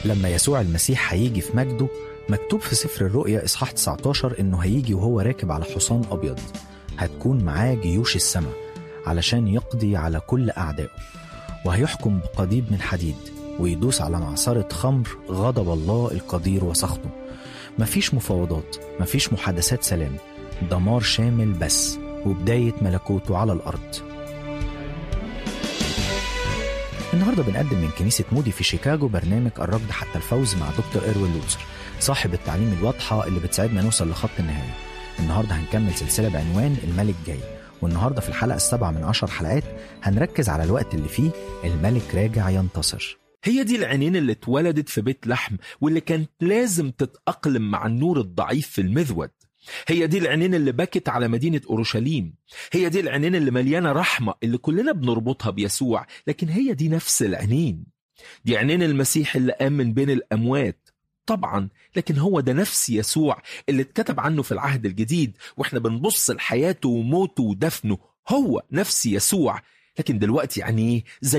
لما يسوع المسيح هيجي في مجده مكتوب في سفر الرؤيا إصحاح 19 إنه هيجي وهو راكب على حصان أبيض هتكون معاه جيوش السماء علشان يقضي على كل أعدائه وهيحكم بقضيب من حديد ويدوس على معصرة خمر غضب الله القدير وسخطه مفيش مفاوضات مفيش محادثات سلام دمار شامل بس وبداية ملكوته على الأرض النهارده بنقدم من كنيسة مودي في شيكاغو برنامج الركض حتى الفوز مع دكتور إروين لوتسر صاحب التعليم الواضحة اللي بتساعدنا نوصل لخط النهاية النهارده هنكمل سلسلة بعنوان الملك جاي والنهارده في الحلقة السابعة من عشر حلقات هنركز على الوقت اللي فيه الملك راجع ينتصر هي دي العينين اللي اتولدت في بيت لحم واللي كانت لازم تتأقلم مع النور الضعيف في المذود هي دي العينين اللي بكت على مدينة أورشليم هي دي العينين اللي مليانة رحمة اللي كلنا بنربطها بيسوع لكن هي دي نفس العينين دي عينين المسيح اللي قام من بين الأموات طبعا لكن هو ده نفس يسوع اللي اتكتب عنه في العهد الجديد واحنا بنبص لحياته وموته ودفنه هو نفس يسوع لكن دلوقتي عينيه زي